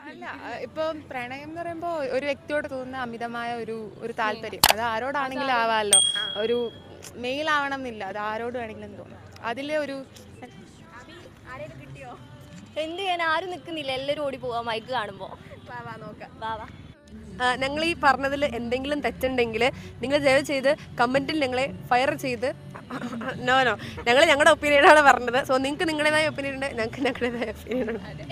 അല്ല ഇപ്പം പ്രണയം എന്ന് പറയുമ്പോൾ ഒരു വ്യക്തിയോട് തോന്നുന്ന അമിതമായ ഒരു ഒരു താല്പര്യം അത് ആരോടാണെങ്കിലും ആവാമല്ലോ ഒരു മെയിൽ ആവണം എന്നില്ല അത് ആരോട് വേണമെങ്കിലും തോന്നും അതിലെ ഒരു ആരേലും കിട്ടിയോ എന്ത് ചെയ്യാൻ ആരും നിൽക്കുന്നില്ല എല്ലാവരും ഓടി പോവാ മൈക്ക് കാണുമ്പോൾ നോക്കാം വാ വാ ഞങ്ങൾ ഈ പറഞ്ഞതിൽ എന്തെങ്കിലും തെറ്റുണ്ടെങ്കിൽ നിങ്ങൾ ദയവ് ചെയ്ത് കമൻറ്റിൽ ഞങ്ങളെ ഫയർ ചെയ്ത് നോ നോ ഞങ്ങൾ ഞങ്ങളുടെ ഒപ്പീനിയനാണ് പറഞ്ഞത് സോ നിങ്ങൾക്ക് നിങ്ങളുടേതായ ഒപ്പീനിയൻ ഉണ്ട് ഞങ്ങൾക്ക് ഞങ്ങളുടേതായ ഒപ്പീനിയൻ ഉണ്ട്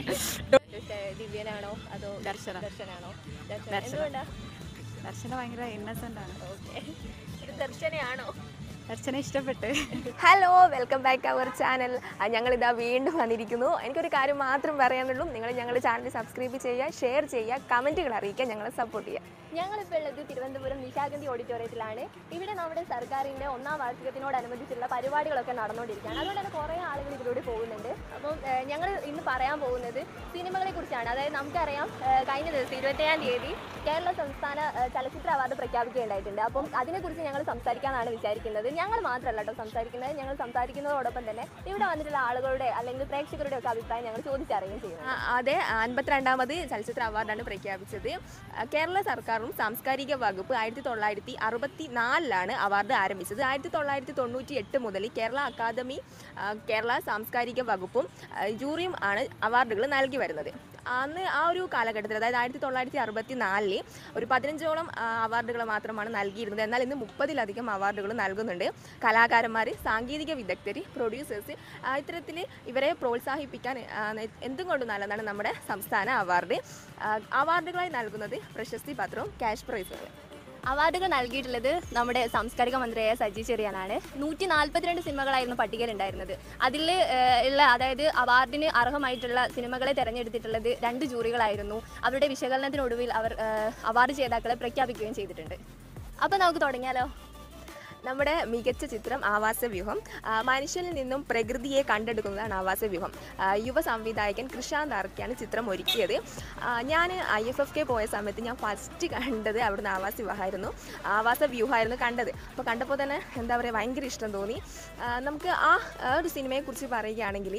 ദിവ്യനാണോ അതോ ദർശന. ദർശനാണോ ദർശന. എന്തുകൊണ്ടാ ദർശന ഭയങ്കര ഇന്നസെന്റ് ആണ് ഓക്കെ ദർശനയാണോ ദർശന ഇഷ്ടപ്പെട്ട് hello welcome back our channel ഞങ്ങളിതാ വീണ്ടും വന്നിരിക്കുന്നു എനിക്കൊരു കാര്യം മാത്രം പറയാനുള്ളൂ നിങ്ങൾ ഞങ്ങളുടെ ചാനൽ സബ്സ്ക്രൈബ് ചെയ്യുക ഷെയർ ചെയ്യുക കമൻറ്റുകൾ അറിയിക്കുക ഞങ്ങളെ സപ്പോർട്ട് ചെയ്യുക ഞങ്ങളിപ്പോൾ ഉള്ളത് തിരുവനന്തപുരം നിശാഗന്ധി ഓഡിറ്റോറിയത്തിലാണ് ഇവിടെ നമ്മുടെ സർക്കാരിൻ്റെ ഒന്നാം വാർഷികത്തിനോടനുബന്ധിച്ചുള്ള പരിപാടികളൊക്കെ നടന്നുകൊണ്ടിരിക്കുകയാണ് അതുകൊണ്ട് തന്നെ കുറേ ആളുകൾ ഇതിലൂടെ പോകുന്നുണ്ട് അപ്പം ഞങ്ങൾ ഇന്ന് പറയാൻ പോകുന്നത് സിനിമകളെ കുറിച്ചാണ് അതായത് നമുക്കറിയാം ഏഹ്, കഴിഞ്ഞ ദിവസം ഇരുപത്തേഴാം തീയതി കേരള സംസ്ഥാന ഏഹ്, ചലച്ചിത്ര അവാർഡ് പ്രഖ്യാപിക്കുകയുണ്ടായിട്ടുണ്ട് അപ്പം അതിനെക്കുറിച്ച് ഞങ്ങൾ സംസാരിക്കാനാണ് വിചാരിക്കുന്നത് ഞങ്ങൾ മാത്രമല്ല കേട്ടോ സംസാരിക്കുന്നത് ഞങ്ങൾ സംസാരിക്കുന്നതോടൊപ്പം തന്നെ ഇവിടെ വന്നിട്ടുള്ള ആളുകളുടെ അല്ലെങ്കിൽ പ്രേക്ഷകരുടെ ഒക്കെ അഭിപ്രായം ഞങ്ങൾ ചോദിച്ചറിയുകയും ചെയ്യുന്നു അതെ അൻപത്തിരണ്ടാമത് ചലച്ചിത്ര അവാർഡാണ് പ്രഖ്യാപിച്ചത് ആ, കേരള സർക്കാരും സാംസ്കാരിക വകുപ്പ് ആയിരത്തി തൊള്ളായിരത്തി അറുപത്തി നാലിലാണ് അവാർഡ് ആരംഭിച്ചത് ആയിരത്തി തൊള്ളായിരത്തി തൊണ്ണൂറ്റി എട്ട് മുതൽ കേരള അക്കാദമി ആ, കേരള സാംസ്കാരിക വകുപ്പും ആ, ജൂറിയും ആണ് അവാർഡുകൾ നൽകി വരുന്നത് അന്ന് ആ ഒരു കാലഘട്ടത്തിൽ അതായത് ആയിരത്തി തൊള്ളായിരത്തി അറുപത്തി നാലിൽ ഒരു പതിനഞ്ചോളം അവാർഡുകൾ മാത്രമാണ് നൽകിയിരുന്നത് എന്നാൽ ഇന്ന് മുപ്പതിലധികം അവാർഡുകൾ നൽകുന്നുണ്ട് കലാകാരന്മാർ സാങ്കേതിക വിദഗ്ധർ പ്രൊഡ്യൂസേഴ്സ് ഇത്തരത്തിൽ ഇവരെ പ്രോത്സാഹിപ്പിക്കാൻ ആ, എന്തും കൊണ്ടും നല്ലതാണ് നമ്മുടെ സംസ്ഥാന അവാർഡ് ആ, അവാർഡുകളായി നൽകുന്നത് പ്രശസ്തി പത്രവും ക്യാഷ് പ്രൈസുകളും അവാർഡുകൾ നൽകിയിട്ടുള്ളത് നമ്മുടെ സാംസ്കാരിക മന്ത്രിയായ സജി ചെറിയാനാണ് നൂറ്റി നാൽപ്പത്തിരണ്ട് സിനിമകളായിരുന്നു പട്ടികയിലുണ്ടായിരുന്നത് അതിൽ ഉള്ള അതായത് അവാർഡിന് അർഹമായിട്ടുള്ള സിനിമകളെ തിരഞ്ഞെടുത്തിട്ടുള്ളത് രണ്ട് ജൂറികളായിരുന്നു അവരുടെ വിശകലനത്തിനൊടുവിൽ അവർ ഏഹ്, അവാർഡ് ജേതാക്കളെ പ്രഖ്യാപിക്കുകയും ചെയ്തിട്ടുണ്ട് അപ്പോൾ നമുക്ക് തുടങ്ങിയാലോ നമ്മുടെ മികച്ച ചിത്രം ആവാസവ്യൂഹം ആ, മനുഷ്യനിൽ നിന്നും പ്രകൃതിയെ കണ്ടെടുക്കുന്നതാണ് ആവാസവ്യൂഹം ആ, യുവ സംവിധായകൻ കൃഷാന്ത് ആർക്കെയാണ് ചിത്രം ഒരുക്കിയത് ഞാൻ ഐ എഫ് എഫ് കെ പോയ സമയത്ത് ഞാൻ ഫസ്റ്റ് കണ്ടത് അവിടുന്ന് ആവാസ വ്യൂഹമായിരുന്നു ആവാസ വ്യൂഹമായിരുന്നു കണ്ടത് അപ്പോൾ കണ്ടപ്പോൾ തന്നെ എന്താ പറയുക ഭയങ്കര ഇഷ്ടം തോന്നി ആ, നമുക്ക് ആ ആ ഒരു സിനിമയെക്കുറിച്ച് പറയുകയാണെങ്കിൽ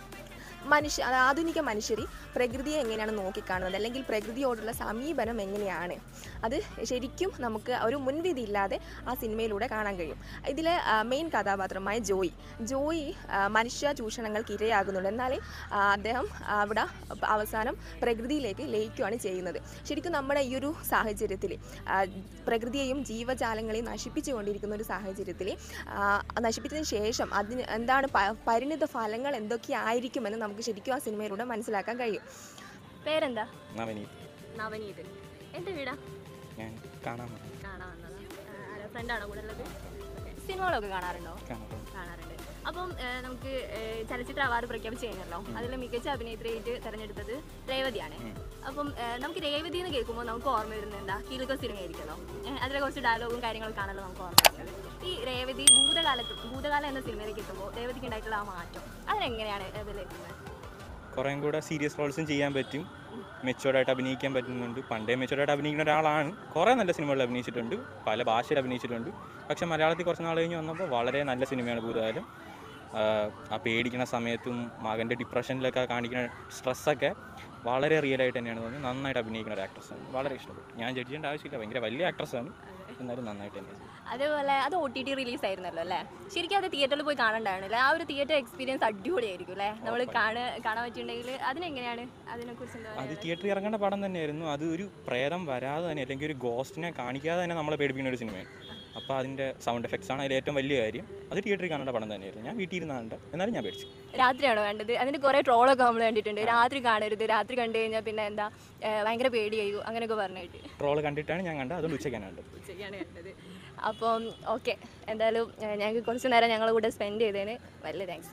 മനുഷ്യ അത് ആധുനിക മനുഷ്യർ പ്രകൃതിയെ എങ്ങനെയാണ് നോക്കിക്കാണുന്നത് അല്ലെങ്കിൽ പ്രകൃതിയോടുള്ള സമീപനം എങ്ങനെയാണ് അത് ശരിക്കും നമുക്ക് ഒരു മുൻവിധി ഇല്ലാതെ ആ സിനിമയിലൂടെ കാണാൻ കഴിയും ഇതിലെ മെയിൻ കഥാപാത്രമായ ജോയി ജോയി ആ, മനുഷ്യ ചൂഷണങ്ങൾക്ക് ഇരയാകുന്നുണ്ട് എന്നാൽ ആ, അദ്ദേഹം അവിടെ അവസാനം പ്രകൃതിയിലേക്ക് ലയിക്കുകയാണ് ചെയ്യുന്നത് ശരിക്കും നമ്മുടെ ഈ ഒരു സാഹചര്യത്തിൽ പ്രകൃതിയെയും ജീവജാലങ്ങളെയും നശിപ്പിച്ചുകൊണ്ടിരിക്കുന്ന ഒരു സാഹചര്യത്തിൽ നശിപ്പിച്ചതിന് ശേഷം അതിന് എന്താണ് പ- പരിണിത ഫലങ്ങൾ എന്തൊക്കെയായിരിക്കുമെന്ന് നമുക്ക് ശരിക്കും ആ സിനിമയിലൂടെ മനസ്സിലാക്കാൻ കഴിയും പേരെന്താ നവനീത് നവനീത് എൻ്റെ വീടാ ഞാൻ കാണാൻ വന്നു. കാണാൻ വന്നതാ ഫ്രണ്ടാണോ കൂടെ ഉള്ളത് സിനിമകളൊക്കെ കാണാറുണ്ടോ കാണാറുണ്ട് കാണാറുണ്ട് അപ്പം ഏഹ്, നമുക്ക് ഏഹ്, ചലച്ചിത്ര അവാർഡ് പ്രഖ്യാപിച്ചു കഴിഞ്ഞല്ലോ അതിൽ മികച്ച അഭിനേത്രിയായിട്ട് തെരഞ്ഞെടുത്തത് രേവതിയാണ് ഉം. അപ്പം ഏഹ്, നമുക്ക് രേവതി എന്ന് കേൾക്കുമ്പോൾ നമുക്ക് ഓർമ്മ വരുന്നത് എന്താ കീലുക സിനിമയായിരിക്കുമല്ലോ ഏഹ്, അതിലെ കുറച്ച് ഡയലോഗും കാര്യങ്ങളൊക്കെ ആണല്ലോ നമുക്ക് ഓർമ്മ വരുന്നത് ഈ രേവതി ഭൂതകാലത്ത് ഭൂതകാലം എന്ന സിനിമയിലേക്ക് എത്തുമ്പോൾ രേവതിക്ക് ഉണ്ടായിട്ടുള്ള ആ മാറ്റം അതിനെങ്ങനെയാണ് വിലയിരുത്തുന്നത് കുറേം കൂടെ സീരിയസ് റോൾസും ചെയ്യാൻ പറ്റും മെച്ചുവർഡായിട്ട് അഭിനയിക്കാൻ പറ്റുന്നുണ്ട് പണ്ടേ മെച്ചുവർഡായിട്ട് അഭിനയിക്കുന്ന ഒരാളാണ് കുറേ നല്ല സിനിമകളിൽ അഭിനയിച്ചിട്ടുണ്ട് പല ഭാഷയിൽ അഭിനയിച്ചിട്ടുണ്ട് പക്ഷെ മലയാളത്തിൽ കുറച്ച് നാൾ കഴിഞ്ഞ് വന്നപ്പോൾ വളരെ നല്ല സിനിമയാണ് ഭൂതകാലം ആഹ് ആ പേടിക്കുന്ന സമയത്തും മകൻ്റെ ഡിപ്രഷനിലൊക്കെ കാണിക്കുന്ന സ്ട്രെസ്സൊക്കെ വളരെ റിയൽ ആയിട്ട് തന്നെയാണ് തോന്നുന്നത് നന്നായിട്ട് അഭിനയിക്കുന്ന ഒരു ആക്ട്രസ്സാണ് വളരെ ഇഷ്ടപ്പെട്ടു ഞാൻ ജഡ്ജ് ചെയ്യേണ്ട ആവശ്യമില്ല ഭയങ്കര വലിയ ആക്ട്രസ്സാണ് എന്നാലും നന്നായിട്ട് തന്നെ ചെയ്തു. അതേപോലെ അത് ഒ ടി ടി റിലീസ് ആയിരുന്നല്ലോ അല്ലേ ശരിക്കും അത് തിയേറ്ററിൽ പോയി കാണണ്ടായിരുന്നില്ല ആ ഒരു തിയേറ്റർ എക്സ്പീരിയൻസ് അടിപൊളിയായിരിക്കും അല്ലേ നമ്മൾ കാണാൻ കാണാൻ പറ്റിയിട്ടുണ്ടെങ്കിൽ അതിനെങ്ങനെയാണ് അതിനെക്കുറിച്ച് എന്താ അത് പറയുക തിയേറ്ററിൽ ഇറങ്ങേണ്ട പടം തന്നെയായിരുന്നു അത് ഒരു പ്രേതം വരാതെ തന്നെ അല്ലെങ്കിൽ ഒരു ഗോസ്റ്റിനെ കാണിക്കാതെ തന്നെ നമ്മളെ പേടിപ്പിക്കുന്ന ഒരു സിനിമയാണ് അപ്പോൾ അതിൻ്റെ സൗണ്ട് എഫക്ട്സ് ആണ് അതിൽ ഏറ്റവും വലിയ കാര്യം അത് തിയേറ്ററിൽ കാണേണ്ട പടം തന്നെയായിരുന്നു ഞാൻ വീട്ടിൽ ഇരുന്ന് കണ്ട എന്നാലും ഞാൻ പേടിച്ചു രാത്രിയാണോ കണ്ടത് അതിന് കുറേ ട്രോളൊക്കെ നമ്മൾ കണ്ടിട്ടുണ്ട് രാത്രി കാണരുത് രാത്രി കണ്ടു കഴിഞ്ഞാൽ പിന്നെ എന്താ ഏഹ് ഭയങ്കര പേടിയായിരിക്കും അങ്ങനെയൊക്കെ പറഞ്ഞിട്ട് ട്രോൾ കണ്ടിട്ടാണ് ഞാൻ കണ്ടത് അതുകൊണ്ട് ഉച്ചയ്ക്കാണ് കണ്ടത് ഉച്ചയ്ക്കാണ് കണ്ടത് അപ്പം ഓക്കെ എന്തായാലും ഏഹ് ഞങ്ങൾക്ക് കുറച്ച് നേരം ഞങ്ങളുടെ കൂടെ സ്പെൻഡ് ചെയ്തതിന് വലിയ താങ്ക്സ്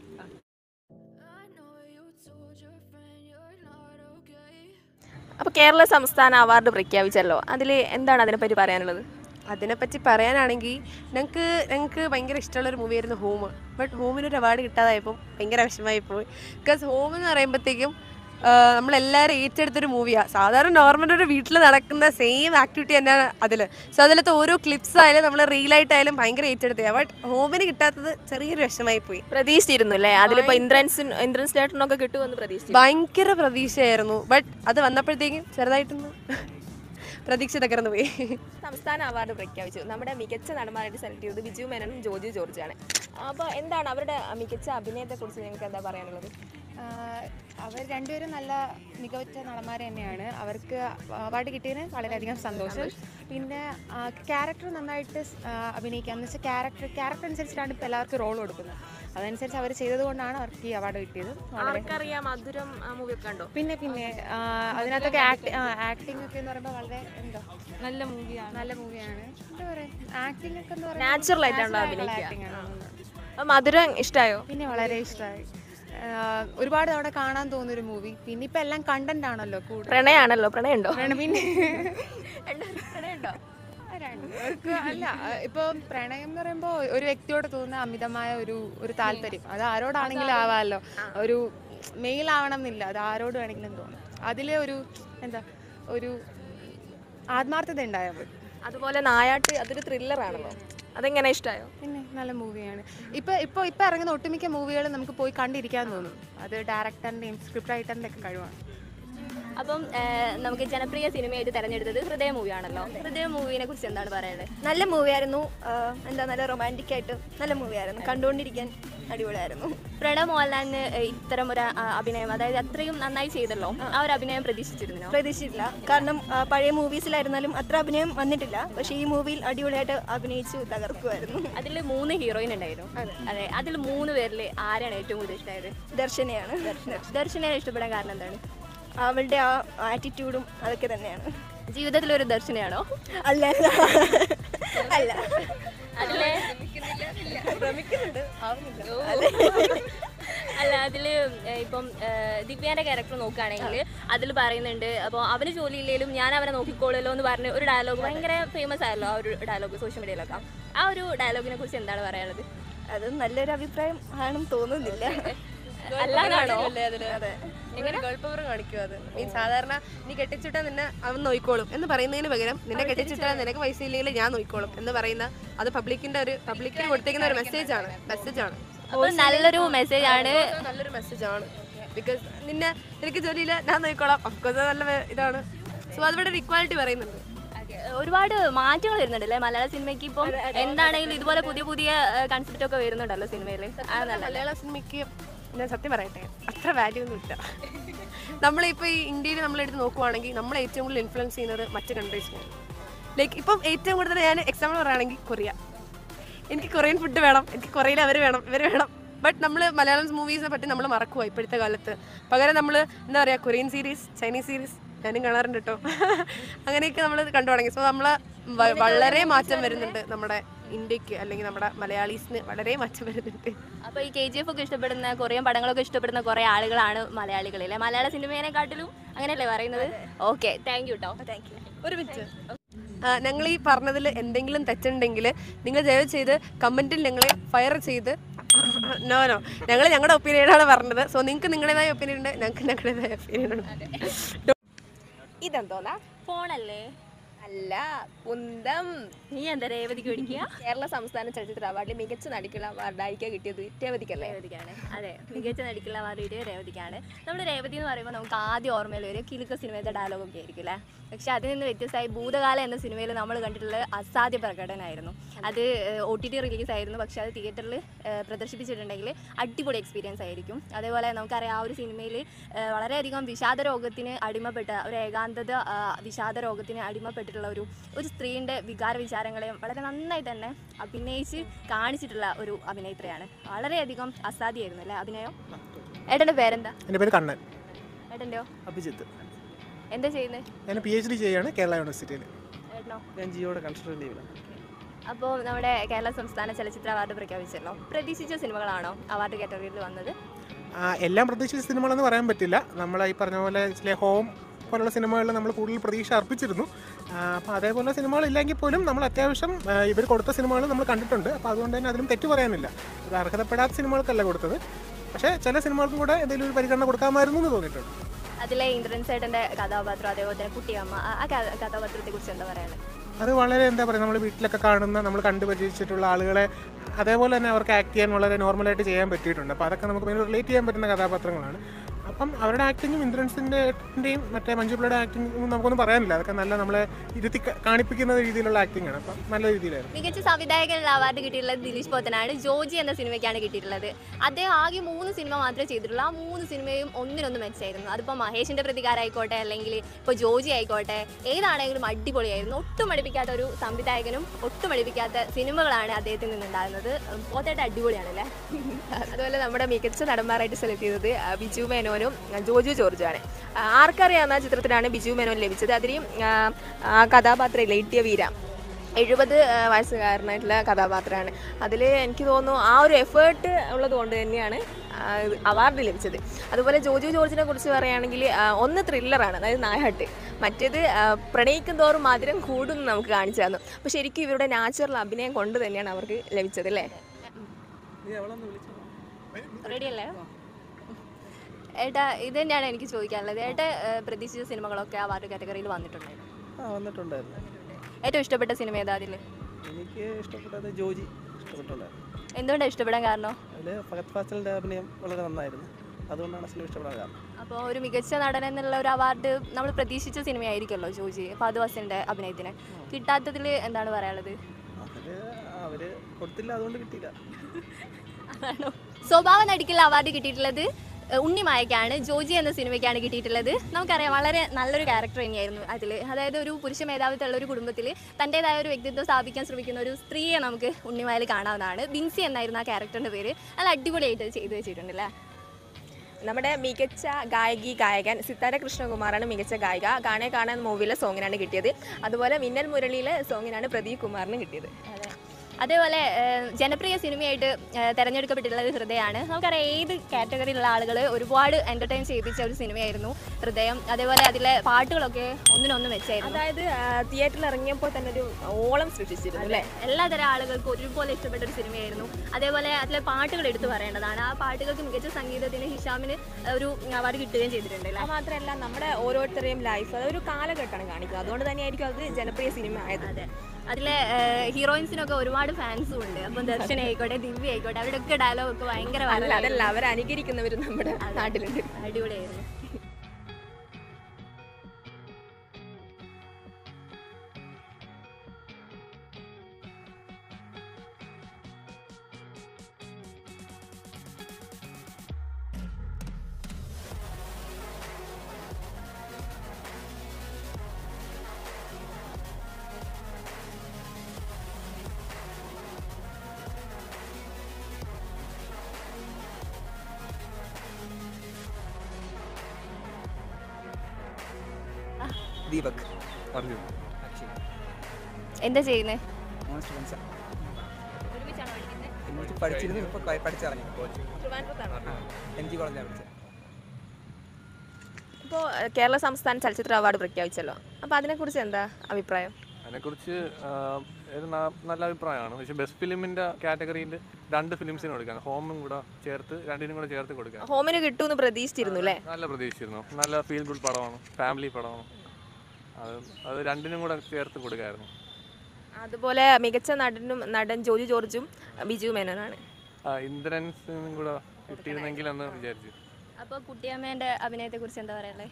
അപ്പോൾ കേരള സംസ്ഥാന അവാർഡ് പ്രഖ്യാപിച്ചല്ലോ അതിൽ എന്താണ് അതിനെപ്പറ്റി പറയാനുള്ളത് അതിനെപ്പറ്റി പറയാനാണെങ്കിൽ ഞങ്ങൾക്ക് ഞങ്ങൾക്ക് ഭയങ്കര ഇഷ്ടമുള്ളൊരു മൂവിയായിരുന്നു ഹോം ബട്ട് ഹോമിനൊരു അവാർഡ് കിട്ടാതായപ്പോൾ ഭയങ്കര വിഷമമായി പോയി ബിക്കോസ് ഹോം എന്ന് പറയുമ്പോഴത്തേക്കും നമ്മളെല്ലാവരും ഏറ്റെടുത്തൊരു മൂവിയാണ് സാധാരണ നോർമൽ ഒരു വീട്ടിൽ നടക്കുന്ന സെയിം ആക്ടിവിറ്റി തന്നെയാണ് അതിൽ സോ അതിലത്തെ ഓരോ ക്ലിപ്സ് ആയാലും നമ്മൾ റീലായിട്ടായാലും ഭയങ്കര ഏറ്റെടുത്തത് ബട്ട് ഹോമിന് കിട്ടാത്തത് ചെറിയൊരു വിഷമായി പോയി പ്രതീക്ഷിച്ചിരുന്നു അല്ലേ അതിലിപ്പോ ഇന്ദ്രൻസിൻ ഇന്ദ്രൻസ് ചേട്ടനൊക്കെ കിട്ടുമെന്ന് പ്രതീക്ഷിച്ചു ഭയങ്കര പ്രതീക്ഷയായിരുന്നു ബട്ട് അത് വന്നപ്പോഴത്തേക്കും ചെറുതായിട്ടൊന്ന് പ്രതീക്ഷ തകർന്നു പോയി സംസ്ഥാന അവാർഡ് പ്രഖ്യാപിച്ചു നമ്മുടെ മികച്ച നടന്മാരായിട്ട് സെലക്ട് ചെയ്തത് ബിജു മേനനും ജോജു ജോർജാണ് അപ്പോൾ എന്താണ് അവരുടെ മികച്ച അഭിനയത്തെക്കുറിച്ച് നിങ്ങൾക്ക് എന്താ പറയാനുള്ളത് ആഹ് അവർ രണ്ടുപേരും നല്ല മികവുറ്റ നടന്മാർ തന്നെയാണ് അവർക്ക് അവാർഡ് കിട്ടിയതിന് വളരെയധികം സന്തോഷം പിന്നെ ക്യാരക്ടർ നന്നായിട്ട് സ്- ആഹ് അഭിനയിക്കുക എന്ന് വെച്ചാൽ ക്യാരക്ടർ ക്യാരക്ടർ അനുസരിച്ചിട്ടാണ് ഇപ്പോൾ എല്ലാവർക്കും റോൾ കൊടുക്കുന്നത് അതനുസരിച്ച് അവർ ചെയ്തത് കൊണ്ടാണ് അവർക്ക് ഈ അവാർഡ് കിട്ടിയത് വളരെ ആർക്കറിയാം മധുരം മൂവി ഒക്കെ കണ്ടോ പിന്നെ പിന്നെ ആഹ് അതിനകത്തൊക്കെ ആക്ടിംഗ് ഒക്കെ എന്ന് പറയുമ്പോൾ വളരെ എന്താ നല്ല മൂവിയാണ് നല്ല മൂവിയാണ് എന്താ പറയുക ആക്ടിംഗ് ഒക്കെ എന്ന് പറയുമ്പോൾ Natural ആയിട്ടാണല്ലോ natural ആയിട്ടുള്ള അഭിനയിക്കുക. acting ആണ്. അപ്പോൾ മധുരം ഇഷ്ടമായോ പിന്നെ വളരെ ഇഷ്ടമായി ഒരുപാട് തവണ കാണാൻ തോന്നുന്നൊരു മൂവി പിന്നെ ഇപ്പം എല്ലാം കണ്ടന്റ് ആണല്ലോ കൂടുതൽ പ്രണയാണല്ലോ പ്രണയുണ്ടോ വേണം പിന്നെ പ്രണയുണ്ടോ രണ്ടുപേർക്ക് അല്ല ഇപ്പൊ പ്രണയം എന്ന് പറയുമ്പോൾ ഒരു വ്യക്തിയോട് തോന്നുന്ന അമിതമായ ഒരു ഒരു താല്പര്യം അത് ആരോടാണെങ്കിലും ആവാമല്ലോ ഒരു മെയിൽ ആവണം എന്നില്ല അത് ആരോട് വേണമെങ്കിലും തോന്നും അതിലെ ഒരു എന്താ ഒരു ആത്മാർത്ഥത ഉണ്ടായാൽ മതി അതുപോലെ നായാട്ട് അതൊരു ത്രില്ലറാണല്ലോ അതെങ്ങനെ ഇഷ്ടമായോ പിന്നെ നല്ല മൂവിയാണ് ഇപ്പൊ ഇപ്പൊ ഇപ്പൊ ഇറങ്ങുന്ന ഒട്ടുമിക്ക മൂവികളും നമുക്ക് പോയി കണ്ടിരിക്കാൻ തോന്നും അത് ഡയറക്ടറിന്റെയും സ്ക്രിപ്റ്റ് റൈറ്ററിന്റെ ഒക്കെ കഴിവാണ് അപ്പം ഏഹ്, നമുക്ക് ജനപ്രിയ സിനിമയായിട്ട് തെരഞ്ഞെടുത്തത് ഹൃദയ മൂവിയാണല്ലോ ഹൃദയ മൂവിനെ കുറിച്ച് എന്താണ് പറയുന്നത് നല്ല മൂവിയായിരുന്നു എന്താ നല്ല റൊമാൻറ്റിക് ആയിട്ട് നല്ല മൂവിയായിരുന്നു കണ്ടുകൊണ്ടിരിക്കാൻ അടിപൊളിയായിരുന്നു പ്രണവ് മോഹൻലാലിന് ഏഹ്, ഇത്തരം ഒരു ആ, അഭിനയം അതായത് അത്രയും നന്നായി ചെയ്തല്ലോ ആ ഒരു അഭിനയം പ്രതീക്ഷിച്ചിരുന്നോ പ്രതീക്ഷിച്ചില്ല കാരണം ആ, പഴയ മൂവീസിലായിരുന്നാലും അത്ര അഭിനയം വന്നിട്ടില്ല പക്ഷേ ഈ മൂവിയിൽ അടിപൊളിയായിട്ട് അഭിനയിച്ചു തകർക്കുമായിരുന്നു അതിൽ മൂന്ന് ഹീറോയിൻ ഉണ്ടായിരുന്നു അതെ അതിൽ മൂന്ന് പേരിൽ ആരാണ് ഏറ്റവും കൂടുതൽ ഇഷ്ടമായത് ദർശനയാണ് ദർശനെ ഇഷ്ടപ്പെടാൻ കാരണം എന്താണ് അവളുടെ ആ ആറ്റിറ്റ്യൂഡും അതൊക്കെ തന്നെയാണ് ജീവിതത്തിൽ ഒരു ദർശനയാണോ അല്ല അല്ല അല്ല അതിലെ അല്ല അതില് ഏഹ്, ഇപ്പം ഏഹ്, ദിവ്യാന്റെ ക്യാരക്ടർ നോക്കുകയാണെങ്കിൽ അതിൽ പറയുന്നുണ്ട് അപ്പോൾ അവന് ജോലിയില്ലെങ്കിലും ഞാൻ അവനെ നോക്കിക്കോളല്ലോ എന്ന് പറഞ്ഞ് ഒരു ഡയലോഗ് ഭയങ്കര ഫേമസ് ആയല്ലോ ആ ഒരു ഡയലോഗ് സോഷ്യൽ മീഡിയയിലൊക്കെ ആ ഒരു ഡയലോഗിനെ കുറിച്ച് എന്താണ് പറയാനുള്ളത് അത് നല്ലൊരു അഭിപ്രായം ആണെന്ന് തോന്നുന്നില്ല അല്ലാതാണോ അതെ എങ്ങനെ ഗൾപ്പവർ കാണിക്കും അത് മീൻ സാധാരണ നീ കെട്ടിച്ചിട്ടാ നിന്നെ അവൻ നോയിക്കോളും എന്ന് പറയുന്നതിന് പകരം നിന്നെ കെട്ടിച്ചിട്ടാ നിനക്ക് പൈസ ഇല്ലെങ്കിൽ ഞാൻ നോയിക്കോളും എന്ന് പറയുന്ന അത് പബ്ലിക്കിന്റെ ഒരു പബ്ലിക്കിന് കൊടുത്തേക്കുന്ന ഒരു മെസ്സേജ് ആണ് മെസ്സേജ് ആണ് അപ്പോൾ നല്ലൊരു മെസ്സേജ് ആണ് നല്ലൊരു മെസ്സേജ് ആണ് ബിക്കോസ് നിന്നെ എനിക്ക് ജോലിയില്ല ഞാൻ നോക്കിക്കോളാം അഫ്കോഴ്സ് നല്ല വേ- ഇതാണ് സോ അതിവിടെ ഒരു ഇക്വാലിറ്റി പറയുന്നുണ്ട് ഒരുപാട് മാറ്റങ്ങൾ വരുന്നുണ്ട് അല്ലേ മലയാള സിനിമയ്ക്ക് ഇപ്പം എന്താണെങ്കിലും ഇതുപോലെ പുതിയ പുതിയ കൺസെപ്റ്റ് ഒക്കെ വരുന്നുണ്ടല്ലോ സിനിമയിൽ ആ നല്ല മലയാള സിനിമയ്ക്ക് ഞാൻ സത്യം പറയട്ടെ അത്ര വാല്യൂ ഒന്നും ഇല്ല നമ്മളിപ്പോൾ ഈ ഇന്ത്യയിൽ നമ്മളെടുത്ത് നോക്കുവാണെങ്കിൽ നമ്മൾ ഏറ്റവും കൂടുതൽ ഇൻഫ്ലുവൻസ് ചെയ്യുന്നത് മറ്റ് കൺട്രീസിനാണ് ലൈക്ക് ഇപ്പം ഏറ്റവും കൂടുതൽ ഞാൻ എക്സാമ്പിൾ പറയുകയാണെങ്കിൽ കൊറിയ എനിക്ക് കൊറിയൻ ഫുഡ് വേണം എനിക്ക് കൊറിയയിൽ അവർ വേണം ഇവർ വേണം ബട്ട് നമ്മൾ മലയാളം മൂവീസിനെ പറ്റി നമ്മൾ മറക്കുക ഇപ്പോഴത്തെ കാലത്ത് പകരം നമ്മൾ എന്താ പറയുക കൊറിയൻ സീരീസ് ചൈനീസ് സീരീസ് ഞാനും കാണാറുണ്ട് കേട്ടോ അങ്ങനെയൊക്കെ നമ്മൾ കണ്ടു തുടങ്ങി സോ നമ്മൾ വളരെ മാറ്റം വരുന്നുണ്ട് നമ്മുടെ ഇന്ത്യക്ക് അല്ലെങ്കിൽ നമ്മുടെ മലയാളീസിന് വളരെ മാറ്റം വരുന്നുണ്ട് അപ്പോൾ ഈ കെ ജി എഫ് ഒക്കെ ഇഷ്ടപ്പെടുന്ന കൊറിയൻ പടങ്ങളൊക്കെ ഇഷ്ടപ്പെടുന്ന കുറേ ആളുകളാണ് മലയാളികളിലെ മലയാള സിനിമേനെക്കാട്ടിലും അങ്ങനെയല്ലേ പറയുന്നത് ഓക്കെ താങ്ക് യു കേട്ടോ താങ്ക് യു ഒരു മിനിറ്റ് ഞങ്ങൾ ഈ പറഞ്ഞതിൽ എന്തെങ്കിലും തെറ്റുണ്ടെങ്കിൽ നിങ്ങൾ ദയവ് ചെയ്ത് കമൻറ്റിൽ ഞങ്ങളെ ഫയർ ചെയ്ത് നോ നോ ഞങ്ങൾ ഞങ്ങളുടെ ഒപ്പീനിയനാണ് പറഞ്ഞത് സോ നിങ്ങൾക്ക് നിങ്ങളുടേതായ ഒപ്പീനിയൻ ഉണ്ട് ഞങ്ങൾക്ക് ഞങ്ങളുടേതായ ഒപ്പീനിയൻ ഉണ്ട് ഇതെന്തോന്നാ ഫോണല്ലേ അല്ല കുന്തം നീ എന്താ രേവതിക്ക് പിടിക്കുക കേരള സംസ്ഥാന ചലച്ചിത്ര അവാർഡിൽ മികച്ച നടിക്കുള്ള അവാർഡായിരിക്കും കിട്ടിയത് രേവതിക്കല്ലേ രേവതിക്കാണ് അതെ മികച്ച നടിക്കുള്ള അവാർഡ് രേവതിക്കാണ് നമ്മൾ രേവതി എന്ന് പറയുമ്പോൾ നമുക്ക് ആദ്യം ഓർമ്മയിൽ വരും കിലുക്ക സിനിമയുടെ ഡയലോഗൊക്കെ ആയിരിക്കും അല്ലേ പക്ഷെ അതിൽ നിന്ന് വ്യത്യസ്തമായി ഭൂതകാലം എന്ന സിനിമയിൽ നമ്മൾ കണ്ടിട്ടുള്ളത് അസാധ്യ പ്രകടനമായിരുന്നു അത് ഒ ടി ടി റിലീസ് ആയിരുന്നു പക്ഷെ അത് തിയേറ്ററിൽ പ്രദർശിപ്പിച്ചിട്ടുണ്ടെങ്കിൽ അടിപൊളി എക്സ്പീരിയൻസ് ആയിരിക്കും അതേപോലെ നമുക്കറിയാം ആ ഒരു സിനിമയിൽ വളരെയധികം വിഷാദ രോഗത്തിന് അടിമപ്പെട്ട ഒരു ഏകാന്തത ആ, വിഷാദ രോഗത്തിന് അടിമപ്പെട്ടിട്ടുള്ള ഒരു ഒരു സ്ത്രീയുടെ വികാര വിചാരങ്ങളെയും വളരെ നന്നായി തന്നെ അഭിനയിച്ച് കാണിച്ചിട്ടുള്ള ഒരു അഭിനേത്രിയാണ് വളരെയധികം അസാധ്യമായിരുന്നു അല്ലേ അഭിനയം ഏട്ടൻ്റെ പേരെന്താ എൻ്റെ പേര് കണ്ണൻ ഏട്ടൻ്റെയോ അഭിജിത്ത് എന്താ ചെയ്യുന്നത് ഞാൻ പി എച്ച് ഡി ചെയ്യാണ് കേരള യൂണിവേഴ്സിറ്റിയിൽ ഏട്ടനോ ഞാൻ ജിയോയുടെ കൺസ്ട്രക്ഷൻ ലീവിലാണ് അപ്പോൾ നമ്മുടെ കേരള സംസ്ഥാന ചലച്ചിത്ര അവാർഡ് പ്രഖ്യാപിച്ചല്ലോ പ്രതീക്ഷിച്ച സിനിമകളാണോ അവാർഡ് കാറ്റഗറിയിൽ വന്നത് എല്ലാം പ്രതീക്ഷിച്ച സിനിമകളെന്ന് പറയാൻ പറ്റില്ല നമ്മൾ ഈ പറഞ്ഞ പോലെ ചില ഹോം പോലുള്ള സിനിമകളിൽ നമ്മൾ കൂടുതൽ പ്രതീക്ഷ അർപ്പിച്ചിരുന്നു അപ്പോൾ അതേപോലെ സിനിമകൾ ഇല്ലെങ്കിൽ പോലും നമ്മൾ അത്യാവശ്യം ആ, ഇവർ കൊടുത്ത സിനിമകൾ നമ്മൾ കണ്ടിട്ടുണ്ട് അപ്പോൾ അതുകൊണ്ട് തന്നെ അതിലും തെറ്റ് പറയാനില്ല അത് അർഹതപ്പെടാത്ത സിനിമകൾക്കല്ല കൊടുത്തത് പക്ഷേ ചില സിനിമകൾക്കും കൂടെ എന്തെങ്കിലും ഒരു പരിഗണന കൊടുക്കാമായിരുന്നു എന്ന് തോന്നിയിട്ടുണ്ട് അതിലെ ഇന്ദ്രൻ ചേട്ടൻ്റെ കഥാപാത്രം അതേപോലെ തന്നെ കുട്ടിയമ്മ ആ- ആ കഥ- കഥാപാത്രത്തെ കുറിച്ച് എന്താ പറയുന്നത് അത് വളരെ എന്താ പറയുക നമ്മൾ വീട്ടിലൊക്കെ കാണുന്ന നമ്മൾ കണ്ടുപരിചയിച്ചിട്ടുള്ള ആളുകളെ അതേപോലെ തന്നെ അവർക്ക് ആക്ട് ചെയ്യാൻ വളരെ നോർമലായിട്ട് ചെയ്യാൻ പറ്റിയിട്ടുണ്ട് അപ്പോൾ അതൊക്കെ നമുക്ക് റിലേറ്റ് ചെയ്യാൻ പറ്റുന്ന കഥാപാത്രങ്ങളാണ് അപ്പം അവരുടെ ആക്ടിങ്ങും ഇന്ദ്രൻസിൻ്റെയും മറ്റേ മഞ്ജുപിള്ളയുടെ ആക്ടിങ്ങും നമുക്കൊന്നും പറയാനില്ല അതൊക്കെ നല്ല നമ്മളെ ഇരുത്തി ക- കാണിപ്പിക്കുന്ന രീതിയിലുള്ള ആക്ടിങ് ആണ് അപ്പം നല്ല രീതിയിലായിരുന്നു മികച്ച സംവിധായകനുള്ള അവാർഡ് കിട്ടിയിട്ടുള്ളത് ദിലീഷ് പോത്തനാണ് ജോജി എന്ന സിനിമയ്ക്കാണ് കിട്ടിയിട്ടുള്ളത് അദ്ദേഹം ആകെ മൂന്ന് സിനിമ മാത്രമേ ചെയ്തിട്ടുള്ളൂ ആ മൂന്ന് സിനിമയും ഒന്നിനൊന്ന് മെച്ചായിരുന്നു അതിപ്പോൾ മഹേഷിന്റെ പ്രതികാരം ആയിക്കോട്ടെ അല്ലെങ്കിൽ ഇപ്പോൾ ജോജി ആയിക്കോട്ടെ ഏതാണെങ്കിലും അടിപൊളിയായിരുന്നു ഒട്ടും അടുപ്പിക്കാത്ത ഒരു സംവിധായകനും ഒട്ടും അടുപ്പിക്കാത്ത സിനിമകളാണ് അദ്ദേഹത്തിൽ നിന്നുണ്ടാകുന്നത് പോത്തേട്ട് അടിപൊളിയാണല്ലേ അതുപോലെ നമ്മുടെ മികച്ച നടന്മാരായിട്ട് സെലക്ട് ചെയ്തത് ആ, ബിജു മേനോനും ആ, ജോജു ജോർജുമാണ് ആ, ആർക്കറിയാവുന്ന ചിത്രത്തിലാണ് ബിജു മേനോൻ ലഭിച്ചത് അതിലും ആ, ആ കഥാപാത്രം ലൈറ്റ്യ വീര എഴുപത് ആ, വയസ്സുകാരനായിട്ടുള്ള കഥാപാത്രമാണ് അതിൽ എനിക്ക് തോന്നുന്നു ആ ഒരു എഫേർട്ട് ഉള്ളത് കൊണ്ട് തന്നെയാണ് അവാർഡ് ലഭിച്ചത് അതുപോലെ ജോജു ജോർജിനെ കുറിച്ച് പറയുകയാണെങ്കിൽ ആ, ഒന്ന് ത്രില്ലറാണ് അതായത് നായഹട്ട് മറ്റേത് ആ, പ്രണയിക്കും തോറും മധുരം കൂടും എന്ന് നമുക്ക് കാണിച്ചു തന്നു അപ്പോൾ ശരിക്കും ഇവരുടെ നാച്ചുറൽ അഭിനയം കൊണ്ട് തന്നെയാണ് അവർക്ക് ലഭിച്ചത് അല്ലേ റെഡി അല്ലേ ഏട്ടാ ഇത് തന്നെയാണ് എനിക്ക് ചോദിക്കാനുള്ളത് ഏട്ടാ ഏഹ്, പ്രതീക്ഷിച്ച സിനിമകളൊക്കെ അവാർഡ് കാറ്റഗറിയിൽ വന്നിട്ടുണ്ടായിരുന്നു ആ വന്നിട്ടുണ്ടായിരുന്നു ഏറ്റവും ഇഷ്ടപ്പെട്ട സിനിമ ഏതാ അതിൽ എനിക്ക് ഇഷ്ടപ്പെട്ടത് ജോജി ഇഷ്ടപ്പെട്ടുണ്ടായിരുന്നു എന്തുകൊണ്ടാണ് ഇഷ്ടപ്പെടാൻ കാരണം അതിൽ ഫഹദ് ഫാസലിൻ്റെ അഭിനയം വളരെ നന്നായിരുന്നു അതുകൊണ്ടാണ് സിനിമ ഇഷ്ടപ്പെടാൻ കാരണം അപ്പോൾ ഒരു മികച്ച നടൻ എന്നുള്ള ഒരു അവാർഡ് നമ്മൾ പ്രതീക്ഷിച്ച സിനിമയായിരിക്കുമല്ലോ ജോജി ഫാദ് വസിൻ്റെ അഭിനയത്തിന് കിട്ടാത്തതിൽ എന്താണ് പറയാനുള്ളത് അതിൽ അവർ കൊടുത്തില്ല അതുകൊണ്ട് കിട്ടിയില്ല അതാണോ സ്വഭാവ നടിക്കുള്ള അവാർഡ് കിട്ടിയിട്ടുള്ളത് ഏഹ്, ഉണ്ണിമായക്കാണ് ജോജി എന്ന സിനിമയ്ക്കാണ് കിട്ടിയിട്ടുള്ളത് നമുക്കറിയാം വളരെ നല്ലൊരു ക്യാരക്ടർ തന്നെയായിരുന്നു അതിൽ അതായത് ഒരു പുരുഷ മേധാവിത്വമുള്ള ഒരു കുടുംബത്തിൽ തൻ്റെതായ ഒരു വ്യക്തിത്വം സ്ഥാപിക്കാൻ ശ്രമിക്കുന്ന ഒരു സ്ത്രീയെ നമുക്ക് ഉണ്ണിമായിൽ കാണാവുന്നതാണ് ബിൻസി എന്നായിരുന്നു ആ ക്യാരക്ടറിൻ്റെ പേര് നല്ല അടിപൊളിയായിട്ട് ചെയ്തു വെച്ചിട്ടുണ്ടല്ലേ നമ്മുടെ മികച്ച ഗായകി ഗായകൻ സിത്താര കൃഷ്ണകുമാറാണ് മികച്ച ഗായിക കാണേ കാണാൻ മൂവിയിലെ സോങ്ങിനാണ് കിട്ടിയത് അതുപോലെ മിന്നൽ മുരളിയിലെ സോങ്ങിനാണ് പ്രദീപ് കുമാറിന് കിട്ടിയത് അതെ അതേപോലെ ഏഹ്, ജനപ്രിയ സിനിമയായിട്ട് ഏഹ്, തിരഞ്ഞെടുക്കപ്പെട്ടിട്ടുള്ളത് ഹൃദയമാണ് നമുക്കറിയാം ഏത് കാറ്റഗറിയിലുള്ള ആളുകൾ ഒരുപാട് എൻ്റർടൈൻ ചെയ്യിപ്പിച്ച ഒരു സിനിമയായിരുന്നു ഹൃദയം അതേപോലെ അതിലെ പാട്ടുകളൊക്കെ ഒന്നിനൊന്ന് വെച്ചായിരുന്നു അതായത് തിയേറ്ററിൽ ഇറങ്ങിയപ്പോൾ തന്നെ ഒരു ഓളം സൃഷ്ടിച്ചിരുന്നു അല്ലേ എല്ലാതരം ആളുകൾക്കും ഒരുപോലെ ഇഷ്ടപ്പെട്ട ഒരു സിനിമയായിരുന്നു അതേപോലെ അതിലെ പാട്ടുകൾ എടുത്തു പറയേണ്ടതാണ് ആ പാട്ടുകൾക്ക് മികച്ച സംഗീതത്തിന് ഹിഷാമിന് ഒരു അവാർഡ് കിട്ടുകയും ചെയ്തിട്ടുണ്ട് അല്ലേ അത് മാത്രമല്ല നമ്മുടെ ഓരോരുത്തരെയും ലൈഫ് അതൊരു കാലഘട്ടമാണ് കാണിക്കുന്നത് അതുകൊണ്ട് തന്നെയായിരിക്കും അത് ജനപ്രിയ സിനിമ ആയത് അതെ അതിലെ ഹീറോയിൻസിനൊക്കെ ഒരുപാട് ഫാൻസും ഉണ്ട് അപ്പം ദർശന ആയിക്കോട്ടെ ദിവ്യ ആയിക്കോട്ടെ അവരുടെയൊക്കെ ഡയലോഗ് ഒക്കെ ഭയങ്കര അല്ല viral അതല്ല അവരെ അനുകരിക്കുന്നവരും നമ്മുടെ നാട്ടിലുണ്ട് അടിപൊളിയായിരുന്നു ദീപക് അർജുൻ എന്താ ചെയ്യുന്നത് മോൻ സ്റ്റുഡൻസ് ഇങ്ങോട്ട് പഠിച്ചിരുന്നു ഇപ്പോൾ പഠിച്ചിറങ്ങി എം ജി കോളേജിലാണ് പഠിച്ചത് ഇപ്പോൾ കേരള സംസ്ഥാന ചലച്ചിത്ര അവാർഡ് പ്രഖ്യാപിച്ചല്ലോ അപ്പോൾ അതിനെക്കുറിച്ച് എന്താ അഭിപ്രായം അതിനെക്കുറിച്ച് ആ, ഒരു ന- നല്ല അഭിപ്രായമാണ് പക്ഷേ ബെസ്റ്റ് ഫിലിമിൻ്റെ കാറ്റഗറിയിൽ രണ്ട് ഫിലിംസിന് കൊടുക്കാൻ ഹോമും കൂടെ ചേർത്ത് രണ്ടിനും കൂടെ ചേർത്ത് കൊടുക്കാൻ ഹോമിന് കിട്ടുമെന്ന് പ്രതീക്ഷിച്ചിരുന്നു അല്ലേ നല്ല പ്രതീക്ഷിച്ചിരുന്നു നല്ല ഫീൽ ഗുഡ് പടമാണ് ഫാമിലി പടമാണ് അത് അത് രണ്ടിനും കൂടെ ചേർത്ത് കൊടുക്കായിരുന്നു അതുപോലെ മികച്ച നടനും നടൻ ജോജു ജോർജും ബിജു മേനോനാണ് ആ ഇന്ദ്രൻസിനും കൂടെ കിട്ടിയിരുന്നെങ്കിൽ എന്ന് വിചാരിച്ചു അപ്പോൾ കുട്ടിയമ്മേൻ്റെ അഭിനയത്തെ കുറിച്ച് എന്താ പറയാനുള്ളത്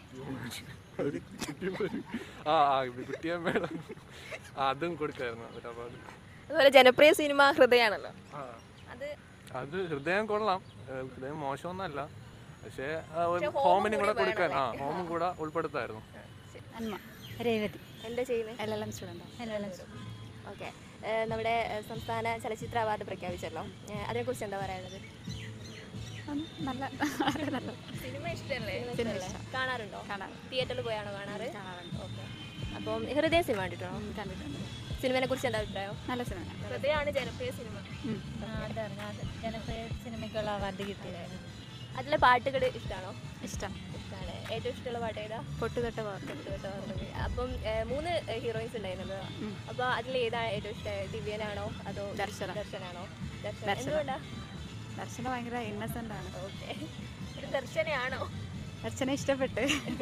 ആ ആ കുട്ടിയെ മേഡം അതും കൊടുക്കായിരുന്നു ഒരു അവാർഡ് അതുപോലെ ജനപ്രിയ സിനിമ ഹൃദയാണല്ലോ ആ അത് അത് ഹൃദയം കൊള്ളാം ഏഹ് ഹൃദയം മോശമൊന്നല്ല പക്ഷേ ആ, ഒരു പക്ഷേ ഹോമം ഹോമിനും കൂടെ കൂടി കൊടുക്കാൻ ആ വേണമല്ലേ? ഹോമും കൂടെ ഉൾപ്പെടുത്തായിരുന്നു അന്മ രേവതി എന്താ ചെയ്യുന്നത് L L M student L L M okay നമ്മുടെ ഏഹ്, സംസ്ഥാന ചലച്ചിത്ര അവാർഡ് പ്രഖ്യാപിച്ചല്ലോ ഏഹ്, അതിനെക്കുറിച്ച് എന്താ പറയാനുള്ളത് നല്ല നല്ല സിനിമ ഇഷ്ടമല്ലേ സിനിമ കാണാറുണ്ടോ കാണാറ് തിയേറ്ററിൽ പോയാണോ കാണാറ് കാണാറുണ്ട് ഓക്കെ അപ്പം ഹൃദയ സിനിമ കണ്ടിട്ടോ കണ്ടിട്ടുണ്ട് സിനിമയെ കുറിച്ച് എന്താ അഭിപ്രായം നല്ല സിനിമ ഹൃദയമാണ് ജനപ്രിയ സിനിമ ജനപ്രിയ സിനിമയ്ക്കുള്ള അവാർഡ് കിട്ടിയതായിരുന്നു അതിലെ പാട്ടുകൾ ഇഷ്ടമാണോ ഇഷ്ടം ഇഷ്ടമാണ് ഏറ്റവും ഇഷ്ടമുള്ള പാട്ട് ഏതാ പൊട്ടുതൊട്ട വാർത്ത കേട്ടോ ഓർമ്മയില്ല. അപ്പം ഏഹ്, മൂന്ന് ഹീറോയിൻസ് ഉണ്ടായിരുന്നല്ലോ അപ്പോൾ അതിൽ ഏതാണ് ഏറ്റവും ഇഷ്ടം ദിവ്യനാണോ അതോ ദർശന. ദർശനാണോ ദർശന ദർശന. എന്തുകൊണ്ടാ ദർശന ഭയങ്കര ഇന്നസെൻ്റ് ആണ് ഓക്കെ ഒരു ദർശനയാണോ ദർശനം ഇഷ്ടപ്പെട്ട്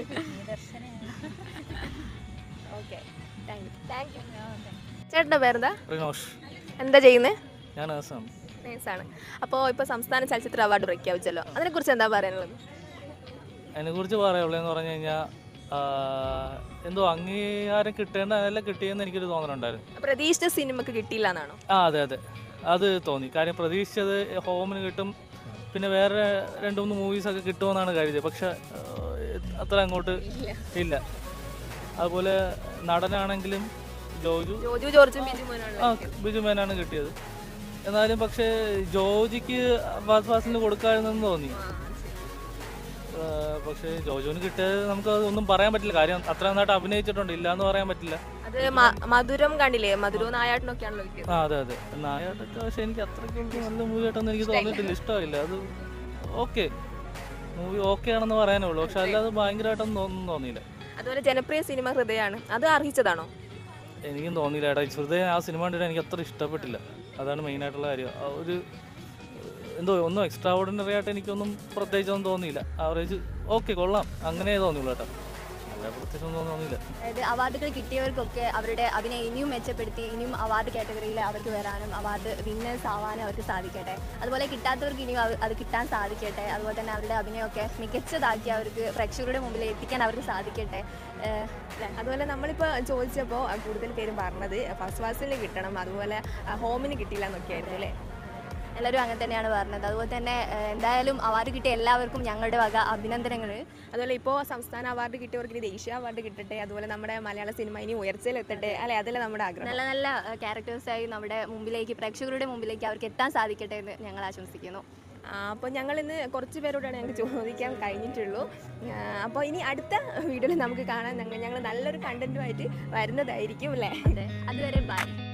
okay thank you thank you ചേട്ടൻ്റെ പേരെന്താ റിനോഷ് എന്താ ചെയ്യുന്നത് ഞാൻ നേഴ്സാണ് നേഴ്സാണ് അപ്പോൾ ഇപ്പോൾ സംസ്ഥാന ചലച്ചിത്ര അവാർഡ് പ്രഖ്യാപിച്ചല്ലോ അതിനെക്കുറിച്ച് എന്താ പറയാനുള്ളത് അതിനെക്കുറിച്ച് പറയാനുള്ളതെന്ന് പറഞ്ഞു കഴിഞ്ഞാൽ എന്തോ അംഗീകാരം കിട്ടേണ്ട അതെല്ലാം കിട്ടിയെന്ന് എനിക്കൊരു തോന്നലുണ്ടായിരുന്നു പ്രതീക്ഷിച്ച സിനിമക്ക് കിട്ടിയില്ല എന്നാണോ ആ അതെ അതെ അത് തോന്നി കാര്യം പ്രതീക്ഷിച്ചത് ഹോമിന് കിട്ടും പിന്നെ വേറെ രണ്ട് മൂന്ന് മൂവീസൊക്കെ കിട്ടുമെന്നാണ് കരുതിയത് പക്ഷെ ആ, അത്ര അങ്ങോട്ട് ഇല്ല അതുപോലെ നടനാണെങ്കിലും ജോജു ജോജു ജോർജും ബിജു മോനാണല്ലോ ആ ബിജു മേനാണ് കിട്ടിയത് എന്നാലും പക്ഷേ ജോജിക്ക് ഫാസ്റ്റ് ഫാസ്റ്റിന് കൊടുക്കാമെന്ന് തോന്നി ആ, പക്ഷേ ജോജുവിന് കിട്ടിയത് നമുക്ക് ഒന്നും പറയാൻ പറ്റില്ല കാര്യം അത്ര നന്നായിട്ട് അഭിനയിച്ചിട്ടുണ്ട് ഇല്ല എന്ന് പറയാൻ പറ്റില്ല അത് മ- മധുരം കണ്ടില്ലേ മധുരവും നായാട്ടിനൊക്കെയാണല്ലോ കിട്ടിയത് ആ അതെ അതെ നായാട്ടൊക്കെ പക്ഷെ എനിക്ക് അത്രയ്ക്ക് നല്ല മൂവി ആയിട്ടൊന്നും എനിക്ക് തോന്നിയിട്ടില്ല ഇഷ്ടമായില്ല അത് ഓക്കെ മൂവി ഓക്കെ ആണെന്ന് പറയാനേ ഉള്ളൂ പക്ഷെ അല്ലാതെ ഭയങ്കരമായിട്ടൊന്നും തോന്നുന്നു തോന്നിയില്ല അതുപോലെ ജനപ്രിയ സിനിമ ഹൃദയമാണ് അത് അർഹിച്ചതാണോ എനിക്കും തോന്നിയില്ല ഏട്ടാ ഹൃദയം ആ സിനിമ കണ്ടിട്ട് എനിക്ക് അത്ര ഇഷ്ടപ്പെട്ടില്ല അതാണ് മെയിനായിട്ടുള്ള കാര്യം ആ ഒരു എന്തോ ഒന്നും എക്സ്ട്രാ ഓർഡിനറി ആയിട്ട് എനിക്കൊന്നും പ്രത്യേകിച്ചൊന്നും തോന്നിയില്ല ആവറേജ് ഓക്കെ കൊള്ളാം അങ്ങനെ തോന്നിയുള്ളൂ കേട്ടോ അല്ല പ്രത്യേകിച്ചൊന്നും തോന്നിയില്ല അതായത് അവാർഡുകൾ കിട്ടിയവർക്കൊക്കെ അവരുടെ അഭിനയം ഇനിയും മെച്ചപ്പെടുത്തി ഇനിയും അവാർഡ് കാറ്റഗറിയിൽ അവർക്ക് വരാനും അവാർഡ് വിന്നേഴ്സ് ആവാനും അവർക്ക് സാധിക്കട്ടെ അതുപോലെ കിട്ടാത്തവർക്ക് ഇനിയും അത് അത് കിട്ടാൻ സാധിക്കട്ടെ അതുപോലെ തന്നെ അവരുടെ അഭിനയമൊക്കെ മികച്ചതാക്കി അവർക്ക് പ്രേക്ഷകരുടെ മുമ്പിൽ എത്തിക്കാൻ അവർക്ക് സാധിക്കട്ടെ ഏഹ് അതുപോലെ നമ്മളിപ്പോൾ ചോദിച്ചപ്പോൾ കൂടുതൽ പേരും പറഞ്ഞത് ഫസ്റ്റ് ക്ലാസ്സിൽ കിട്ടണം അതുപോലെ ആ, ഹോമിന് കിട്ടിയില്ല എന്നൊക്കെ ആയിരുന്നു അല്ലേ എല്ലാവരും അങ്ങനെ തന്നെയാണ് പറഞ്ഞത് അതുപോലെ തന്നെ ഏഹ് എന്തായാലും അവാർഡ് കിട്ടിയ എല്ലാവർക്കും ഞങ്ങളുടെ വക അഭിനന്ദനങ്ങൾ അതുപോലെ ഇപ്പോൾ സംസ്ഥാന അവാർഡ് കിട്ടിയവർക്ക് ഇനി ദേശീയ അവാർഡ് കിട്ടട്ടെ അതുപോലെ നമ്മുടെ മലയാള സിനിമ ഇനി ഉയർച്ചയിലെത്തട്ടെ അല്ലെ അതല്ലേ നമ്മുടെ ആഗ്രഹം നല്ല നല്ല ക്യാരക്ടേഴ്സായി നമ്മുടെ മുമ്പിലേക്ക് പ്രേക്ഷകരുടെ മുമ്പിലേക്ക് അവർക്ക് എത്താൻ സാധിക്കട്ടെ എന്ന് ഞങ്ങൾ ആശംസിക്കുന്നു അപ്പോൾ ഞങ്ങൾ ഇന്ന് കുറച്ച് പേരോടാണ് ഞങ്ങൾക്ക് ചോദിക്കാൻ കഴിഞ്ഞിട്ടുള്ളൂ അപ്പോൾ ഇനി അടുത്ത വീഡിയോയിൽ നമുക്ക് കാണാൻ ഞങ്ങൾ ഞങ്ങൾ നല്ലൊരു കണ്ടന്റുമായിട്ട് വരുന്നതായിരിക്കും അല്ലേ അതുവരെ ബൈ